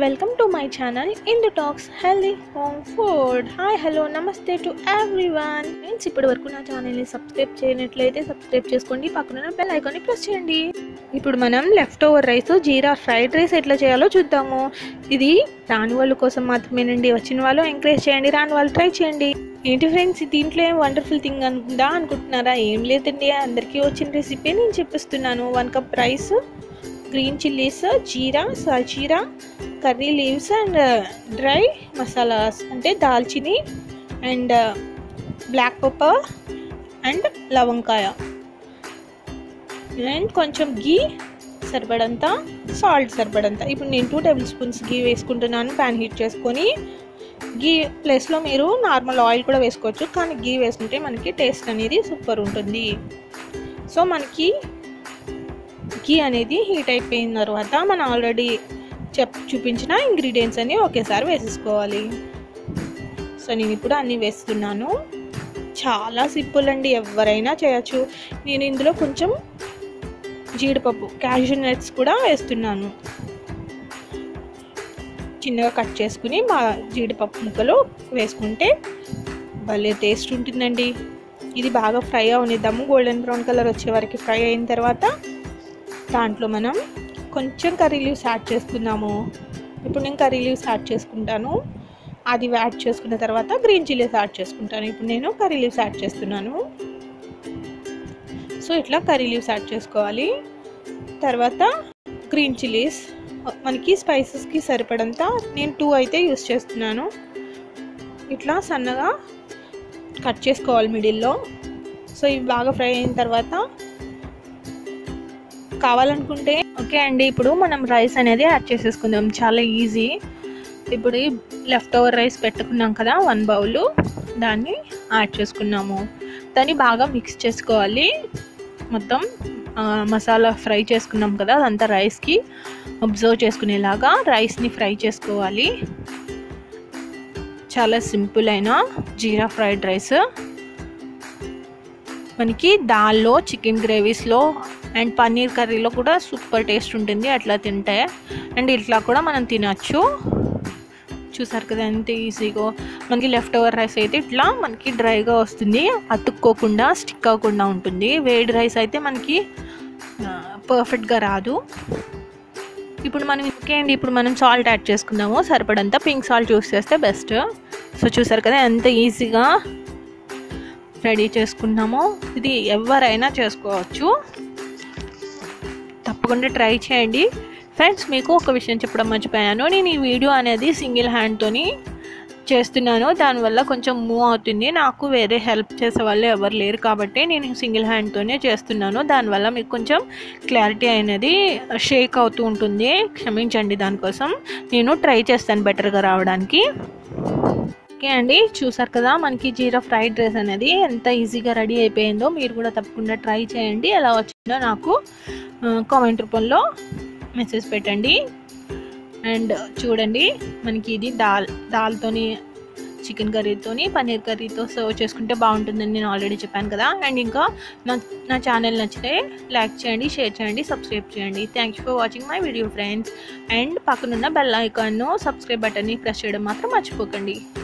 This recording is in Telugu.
welcome to my channel Indu talks healthy home food hi hello నమస్తే టు ఎవ్రీ వన్ ఫ్రెండ్స్ ఇప్పటి వరకు నా ఛానల్ని సబ్స్క్రైబ్ చేయనట్లయితే సబ్స్క్రైబ్ చేసుకోండి పక్కన బెల్ ఐకాన్ని ప్రెస్ చేయండి ఇప్పుడు మనం leftover rice jeera fried rice ఎట్లా చేయాలో చూద్దాము ఇది రాని వాళ్ళ కోసం మాత్రమేనండి వచ్చిన వాళ్ళు ఎంకరేజ్ చేయండి రాని వాళ్ళు ట్రై చేయండి ఏంటి ఫ్రెండ్స్ దీంట్లో ఏం వండర్ఫుల్ థింగ్ అనుకుంటా అనుకుంటున్నారా ఏం లేదండి అందరికీ వచ్చిన రెసిపీ నేను చెప్పిస్తున్నాను one cup rice green chillies jeera shahjeera curry leaves and dry masalas అంటే దాల్చిని అండ్ బ్లాక్ పెప్పర్ అండ్ లవంకాయ అండ్ కొంచెం గీ సరిపడంత సాల్ట్ సరిపడంత ఇప్పుడు నేను టూ టేబుల్ స్పూన్స్ గీ వేసుకుంటున్నాను ప్యాన్ హీట్ చేసుకొని గీ ప్లేస్లో మీరు నార్మల్ ఆయిల్ కూడా వేసుకోవచ్చు కానీ గీ వేసుకుంటే మనకి టేస్ట్ అనేది సూపర్ ఉంటుంది సో మనకి గీ అనేది హీట్ అయిపోయిన తర్వాత మనం ఆల్రెడీ చెప్ చూపించిన ఇంగ్రీడియంట్స్ అన్ని ఒకేసారి వేసేసుకోవాలి సో నేను ఇప్పుడు అన్నీ వేస్తున్నాను చాలా సింపుల్ అండి ఎవరైనా చేయొచ్చు నేను ఇందులో కొంచెం జీడిపప్పు క్యాషూ నట్స్ కూడా వేస్తున్నాను చిన్నగా కట్ చేసుకుని మా జీడిపప్పు ముక్కలు వేసుకుంటే భలే టేస్ట్ ఉంటుందండి ఇది బాగా ఫ్రై అవనిద్దాము గోల్డెన్ బ్రౌన్ కలర్ వచ్చే వరకు ఫ్రై అయిన తర్వాత దాంట్లో మనం కొంచెం కర్రీ లీవ్స్ యాడ్ చేసుకుందాము ఇప్పుడు నేను కర్రీ లీవ్స్ యాడ్ చేసుకుంటాను అది యాడ్ చేసుకున్న తర్వాత గ్రీన్ చిల్లీస్ యాడ్ చేసుకుంటాను ఇప్పుడు నేను కర్రీ లీవ్స్ యాడ్ చేస్తున్నాను సో ఇట్లా కర్రీ లీవ్స్ యాడ్ చేసుకోవాలి తర్వాత గ్రీన్ చిల్లీస్ మనకి స్పైసెస్కి సరిపడంత నేను టూ అయితే యూస్ చేస్తున్నాను ఇట్లా సన్నగా కట్ చేసుకోవాలి మిడిల్లో సో ఇవి బాగా ఫ్రై అయిన తర్వాత కావాలనుకుంటే ఓకే అండి ఇప్పుడు మనం రైస్ అనేది యాడ్ చేసేసుకుందాం చాలా ఈజీ ఇప్పుడు లెఫ్ట్ ఓవర్ రైస్ పెట్టుకున్నాం కదా వన్ బౌల్ దాన్ని యాడ్ చేసుకున్నాము దాన్ని బాగా మిక్స్ చేసుకోవాలి మొత్తం మసాలా ఫ్రై చేసుకున్నాం కదా అదంతా రైస్కి అబ్జర్వ్ చేసుకునేలాగా రైస్ని ఫ్రై చేసుకోవాలి చాలా సింపుల్ అయిన జీరా ఫ్రైడ్ రైస్ మనకి దాల్లో చికెన్ గ్రేవీస్లో అండ్ పన్నీర్ కర్రీలో కూడా సూపర్ టేస్ట్ ఉంటుంది అట్లా తింటే అండ్ ఇట్లా కూడా మనం తినచ్చు చూసారు కదా ఎంత ఈజీగా మనకి లెఫ్ట్ ఓవర్ రైస్ అయితే ఇట్లా మనకి డ్రైగా వస్తుంది అతుక్కోకుండా స్టిక్ అవ్వకుండా ఉంటుంది వేడి రైస్ అయితే మనకి పర్ఫెక్ట్గా రాదు ఇప్పుడు మనం ఓకే అండి ఇప్పుడు మనం సాల్ట్ యాడ్ చేసుకుందాము సరిపడంత పింక్ సాల్ట్ చూస్ చేస్తే బెస్ట్ సో చూసారు కదా ఎంత ఈజీగా రెడీ చేసుకున్నామో ఇది ఎవరైనా చేసుకోవచ్చు తప్పకుండా ట్రై చేయండి ఫ్రెండ్స్ మీకు ఒక విషయం చెప్పడం మర్చిపోయాను నేను ఈ వీడియో అనేది సింగిల్ హ్యాండ్తోని చేస్తున్నాను దానివల్ల కొంచెం మూవ్ అవుతుంది నాకు వేరే హెల్ప్ చేసే వాళ్ళు ఎవరు లేరు కాబట్టి నేను సింగిల్ హ్యాండ్తోనే చేస్తున్నాను దానివల్ల మీకు కొంచెం క్లారిటీ అనేది షేక్ అవుతూ ఉంటుంది క్షమించండి దానికోసం నేను ట్రై చేస్తాను బెటర్గా రావడానికి ఓకే అండి చూసారు కదా మనకి జీరా ఫ్రైడ్ రైస్ అనేది ఎంత ఈజీగా రెడీ అయిపోయిందో మీరు కూడా తప్పకుండా ట్రై చేయండి ఎలా వచ్చిందో నాకు కామెంట్ రూపంలో మెసేజ్ పెట్టండి అండ్ చూడండి మనకి ఇది దాల్ దాల్తోని చికెన్ కర్రీతోని పన్నీర్ కర్రీతో సర్వ్ చేసుకుంటే బాగుంటుందని నేను ఆల్రెడీ చెప్పాను కదా అండ్ ఇంకా నా నా ఛానల్ నచ్చితే లైక్ చేయండి షేర్ చేయండి సబ్స్క్రైబ్ చేయండి thank you for watching my video friends and పక్కనున్న బెల్ ఐకాన్ను సబ్స్క్రైబ్ బటన్ని ప్రెస్ చేయడం మాత్రం మర్చిపోకండి